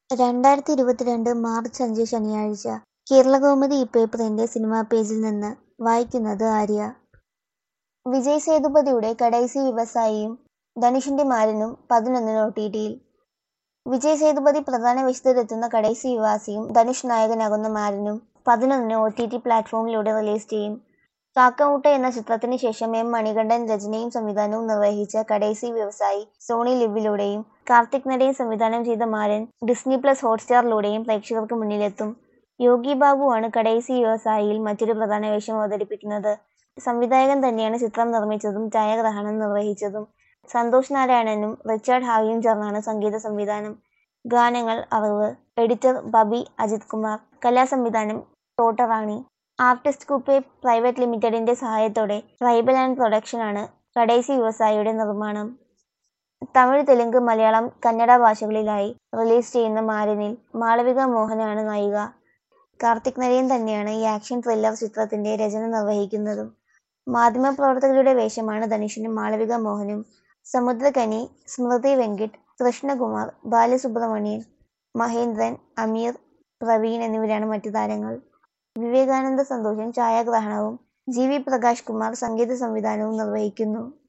രണ്ടായിരത്തി ഇരുപത്തിരണ്ട് മാർച്ച് അഞ്ച് ശനിയാഴ്ച കേരളകൗമുദി ഇപ്പേപ്പറിന്റെ സിനിമാ പേജിൽ നിന്ന് വായിക്കുന്നത് ആര്യ വിജയ് സേതുപതിയുടെ കടൈസി വ്യവസായിയും ധനുഷിന്റെ മാരനും പതിനൊന്നിന് ഒ ടി ടിയിൽ വിജയ് സേതുപതി പ്രധാന വേഷത്തിലെത്തുന്ന കടൈസി വിവാസിയും ധനുഷ് നായകനാകുന്ന മാരനും പതിനൊന്നിന് ഒ ടി ടി പ്ലാറ്റ്ഫോമിലൂടെ റിലീസ് ചെയ്യും കാക്കമുട്ട എന്ന ചിത്രത്തിന് ശേഷം എം മണികണ്ഠൻ രചനയും സംവിധാനവും നിർവഹിച്ച കടൈസി വ്യവസായി സോണി ലിവിലൂടെയും കാർത്തിക് നടയും സംവിധാനം ചെയ്ത മാരൻ ഡിസ്നി പ്ലസ് ഹോട്ട്സ്റ്റാറിലൂടെയും പ്രേക്ഷകർക്ക് മുന്നിലെത്തും യോഗി ബാബുവാണ് കടൈസി വ്യവസായിയിൽ മറ്റൊരു പ്രധാന വേഷം അവതരിപ്പിക്കുന്നത് സംവിധായകൻ തന്നെയാണ് ചിത്രം നിർമ്മിച്ചതും ഛായാഗ്രഹണം നിർവഹിച്ചതും സന്തോഷ് നാരായണനും റിച്ചാർഡ് ഹാവിയും ചേർന്നാണ് സംഗീത സംവിധാനം ഗാനങ്ങൾ അറിവ് എഡിറ്റർ ബബി അജിത് കുമാർ കലാസംവിധാനം തോട്ടറാണി ആർട്ടിസ്റ്റ് കുപ്പെ പ്രൈവറ്റ് ലിമിറ്റഡിന്റെ സഹായത്തോടെ ട്രൈബൽ ആൻഡ് പ്രൊഡക്ഷനാണ് കടൈസി വ്യവസായിയുടെ നിർമ്മാണം തമിഴ് തെലുങ്ക് മലയാളം കന്നഡ ഭാഷകളിലായി റിലീസ് ചെയ്യുന്ന മാരനിൽ മാളവിക മോഹനാണ് നായിക കാർത്തിക് നരയൻ തന്നെയാണ് ഈ ആക്ഷൻ ത്രില്ലർ ചിത്രത്തിന്റെ രചന നിർവഹിക്കുന്നതും മാധ്യമപ്രവർത്തകരുടെ വേഷമാണ് ധനുഷിനും മാളവിക മോഹനും സമുദ്രകനി സ്മൃതി വെങ്കിട്ട് കൃഷ്ണകുമാർ ബാലസുബ്രഹ്മണ്യൻ മഹേന്ദ്രൻ അമീർ പ്രവീൺ എന്നിവരാണ് മറ്റു താരങ്ങൾ വിവേകാനന്ദ സന്തോഷൻ ഛായാഗ്രഹണവും ജി വി പ്രകാശ് കുമാർ സംഗീത സംവിധാനവും നിർവഹിക്കുന്നു